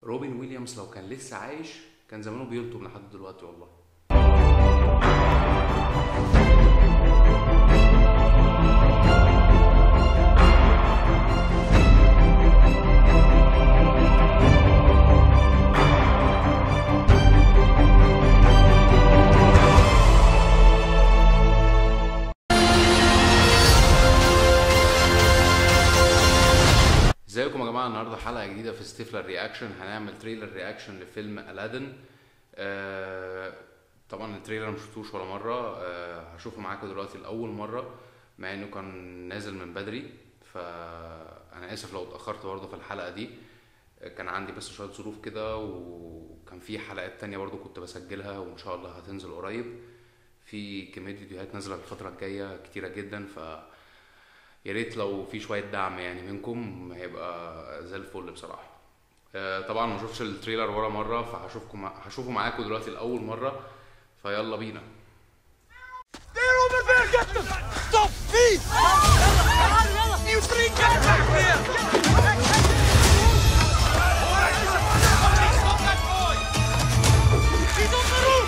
روبن ويليامز لو كان لسه عايش كان زمانه بيلطم لحد دلوقتي والله ازيكم يا جماعه النهارده حلقه جديده في ستيفلر رياكشن هنعمل تريلر رياكشن لفيلم الادن آه طبعا التريلر مش شفتوش ولا مره آه هشوفه معاكم دلوقتي لاول مره مع انه كان نازل من بدري فانا اسف لو اتاخرت برضه في الحلقه دي آه، كان عندي بس شويه ظروف كده وكان في حلقات تانية برضه كنت بسجلها وان شاء الله هتنزل قريب في كميه فيديوهات نازله الفتره الجايه كتيره جدا ف يا ريت لو في شويه دعم يعني منكم هيبقى زي الفل بصراحه آه، طبعا ما شفتش التريلر ولا مره فهشوفكم هشوفه معاكم دلوقتي لاول مره فيلا بينا They're over there! Get them! Stop! Please! You three get back here! Stop that boy! He's on the roof!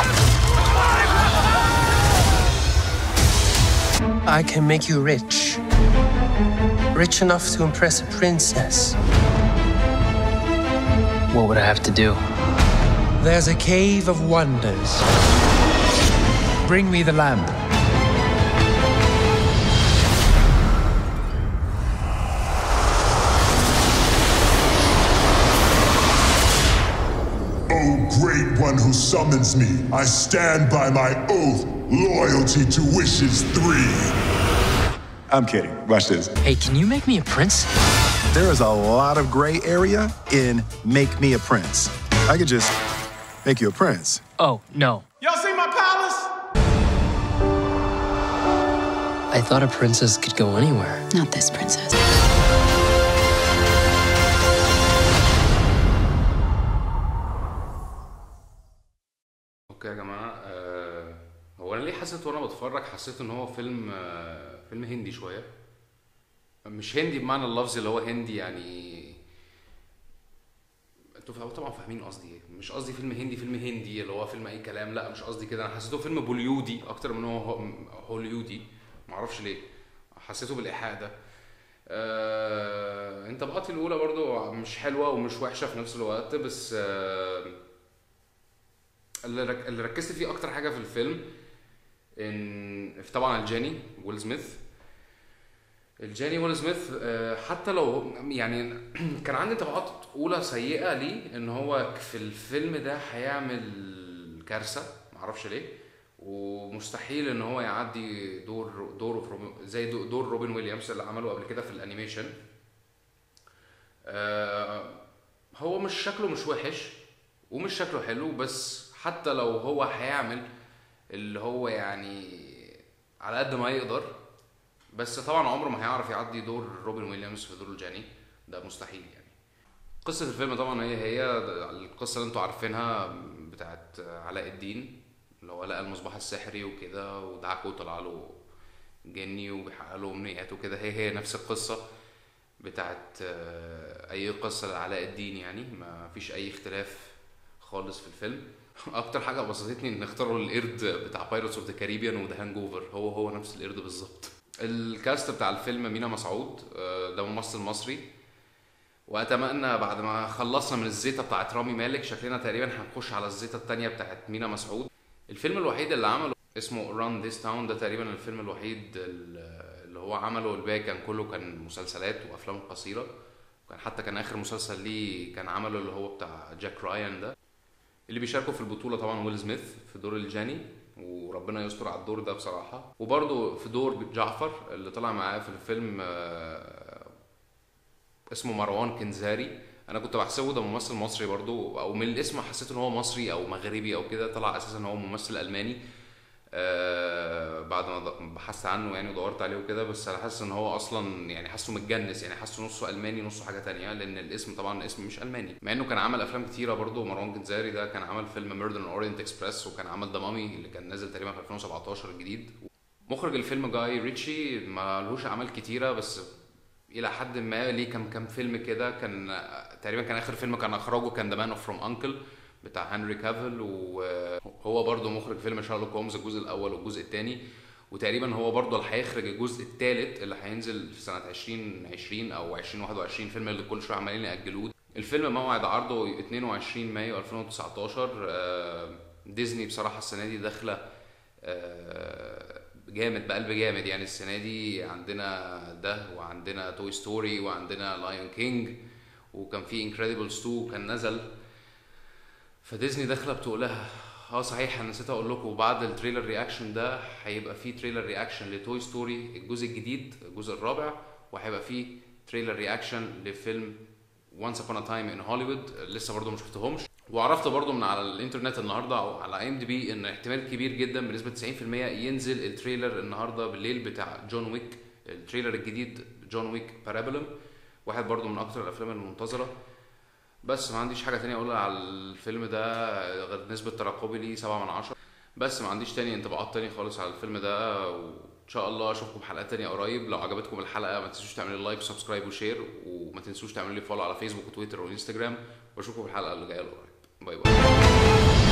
I can make you rich. Rich enough to impress a princess. What would I have to do? There's a cave of wonders. Bring me the lamp. O great one who summons me, I stand by my oath, loyalty to wishes three. I'm kidding. Watch this. Hey, can you make me a prince? There is a lot of gray area in Make Me a Prince. I could just make you a prince. Oh, no. Y'all see my palace? I thought a princess could go anywhere. Not this princess. اوكي يا جماعه آه هو انا ليه حسيت وانا بتفرج حسيت ان هو فيلم آه فيلم هندي شويه مش هندي بمعنى اللفظ اللي هو هندي يعني انتوا فا- طبعا فاهمين قصدي ايه مش قصدي فيلم هندي فيلم هندي اللي هو فيلم اي كلام لا مش قصدي كده انا حسيته فيلم بوليودي اكتر من هو هو- هوليودي معرفش ليه حسيته بالايحاء ده آه انطباعاتي الاولى برضو مش حلوه ومش وحشه في نفس الوقت بس آه اللي رك... اللي ركزت فيه اكتر حاجه في الفيلم ان في طبعا الجاني ويل سميث الجاني ويل سميث آه، حتى لو يعني كان عندي انطباعات اولى سيئه ليه ان هو في الفيلم ده هيعمل كارثه معرفش ليه ومستحيل ان هو يعدي دور دور في روبن- زي دو- دور روبن ويليامز اللي عمله قبل كده في الانيميشن آه، هو مش شكله مش وحش ومش شكله حلو بس حتى لو هو هيعمل اللي هو يعني على قد ما يقدر بس طبعا عمره ما هيعرف يعدي دور روبن ويليامز في دور الجاني ده مستحيل يعني قصة الفيلم طبعا هي هي القصة اللي انتوا عارفينها بتاعت علاء الدين اللي هو لقى المصباح السحري وكده ودعكه وطلع له جني وبيحقق له امنيات وكده هي هي نفس القصة بتاعت آه، اي قصة لعلاء الدين يعني ما فيش اي اختلاف خالص في الفيلم اكتر حاجة بسطتني ان اختاروا القرد بتاع بايرتس اوف ذا كاريبيان وذا هانج اوفر هو هو نفس القرد بالظبط الكاست بتاع الفيلم مينا مسعود آه، ده ممثل مصري واتمنى بعد ما خلصنا من الزيطه بتاعت رامي مالك شكلنا تقريبا هنخش على الزيطه التانية بتاعت مينا مسعود الفيلم الوحيد اللي عمله اسمه ران ذيس تاون ده تقريبا الفيلم الوحيد اللي هو عمله الباقي كان كله كان مسلسلات وافلام قصيره وكان حتى كان اخر مسلسل ليه كان عمله اللي هو بتاع جاك رايان ده اللي بيشاركوا في البطوله طبعا ويل سميث في دور الجاني وربنا يستر على الدور ده بصراحه وبرده في دور جعفر اللي طلع معاه في الفيلم آه، اسمه مروان كنزاري انا كنت بحسبه ده ممثل مصري برضو او من الاسم حسيت ان هو مصري او مغربي او كده طلع اساسا ان هو ممثل الماني آه بعد ما ض- بحثت عنه يعني ودورت عليه وكده بس انا حاسس ان هو اصلا يعني حاسه متجنس يعني حاسه نصه الماني نصه حاجه تانية لان الاسم طبعا اسم مش الماني مع انه كان عمل افلام كتيره برضو مروان جنزاري ده كان عمل فيلم ميردر ان اورينت اكسبريس وكان عمل ذا مامي اللي كان نازل تقريبا في 2017 الجديد مخرج الفيلم جاي ريتشي ما لهوش اعمال كتيره بس الى حد ما ليه كم كم فيلم كده كان آه، تقريبا كان اخر فيلم كان اخرجه كان ذا مان اوف فروم انكل بتاع هنري كافيل وهو برضه مخرج فيلم شارلوك هومز الجزء الاول والجزء الثاني وتقريبا هو برضه اللي هيخرج الجزء الثالث اللي هينزل في سنه 2020 او 2021 فيلم اللي كل شويه عمالين ياجلوه الفيلم موعد عرضه 22 مايو 2019 آه، ديزني بصراحه السنه دي داخله آه، جامد بقلب جامد يعني السنه دي عندنا ده وعندنا توي ستوري وعندنا لايون كينج وكان في انكريدبلز 2 كان نزل فديزني داخله بتقولها اه صحيح انا نسيت اقول لكم بعد التريلر رياكشن ده هيبقى في تريلر رياكشن لتوي ستوري الجزء الجديد الجزء الرابع وهيبقى في تريلر رياكشن لفيلم وانس ابون ا تايم ان هوليوود لسه برضو ما شفتهمش وعرفت برضو من على الانترنت النهارده او على اي ام دي بي ان احتمال كبير جدا بنسبه 90% ينزل التريلر النهارده بالليل بتاع جون ويك التريلر الجديد جون ويك بارابلم واحد برضو من اكتر الافلام المنتظره بس ما عنديش حاجه تانية اقولها على الفيلم ده غير نسبه ترقبي ليه 7 من 10 بس ما عنديش تاني انطباعات تانية خالص على الفيلم ده وان شاء الله اشوفكم حلقات تانية قريب لو عجبتكم الحلقه ما تنسوش تعملوا لايك وسبسكرايب وشير وما تنسوش تعملوا لي فولو على فيسبوك وتويتر وانستجرام واشوفكم في الحلقه اللي جايه قريب باي باي